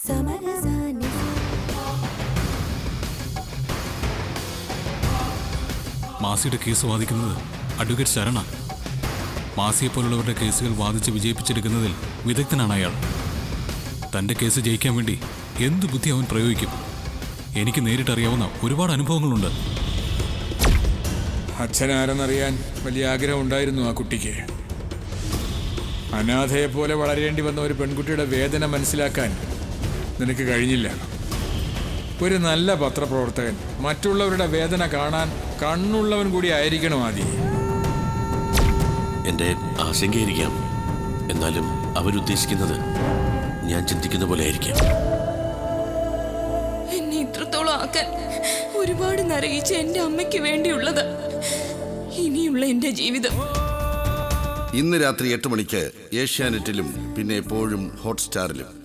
സമരസാനി മാസിയുടെ case വാദിക്കുന്നത് advocate ശരണ മാസിയെ പോലുള്ളവരുടെ കേസുകൾ വാദിച്ച് വിജയിപ്പിച്ചെടുക്കുന്നതിൽ വിദഗ്ധനാണ് അയാൾ തൻ്റെ കേസ് ജയിക്കാൻ വേണ്ടി എന്ത് ബുദ്ധി അവൻ പ്രയോഗിക്കും എനിക്ക് നേരിട്ടറിയാവുന്ന ഒരുപാട് അനുഭവങ്ങളുണ്ട് അച്ഛനാരെന്നറിയാൻ വലിയ ആഗ്രഹം ഉണ്ടായിരുന്നു ആ കുട്ടിക്ക് അനാഥയെ പോലെ വളരേണ്ടി വന്ന ഒരു പെൺകുട്ടിയുടെ വേദന മനസ്സിലാക്കാൻ നിനക്ക് കഴിഞ്ഞില്ല ഒരു നല്ല പത്രപ്രവർത്തകൻ മറ്റുള്ളവരുടെ വേദന കാണാൻ കണ്ണുള്ളവൻ കൂടി ആയിരിക്കണം ആദ്യം എൻ്റെ ആശങ്കയായിരിക്കാം എന്നാലും അവരുദ്ദേശിക്കുന്നത് ഞാൻ ചിന്തിക്കുന്ന പോലെ ആയിരിക്കാം എന്നെ ഇത്രത്തോളം ആക്കാൻ ഒരുപാട് നരകിച്ച എന്റെ അമ്മയ്ക്ക് വേണ്ടിയുള്ളത് ഇനിയുള്ള എന്റെ ജീവിതം ഇന്ന് രാത്രി എട്ട് മണിക്ക് ഏഷ്യാനെറ്റിലും പിന്നെ എപ്പോഴും ഹോട്ട്സ്റ്റാറിലും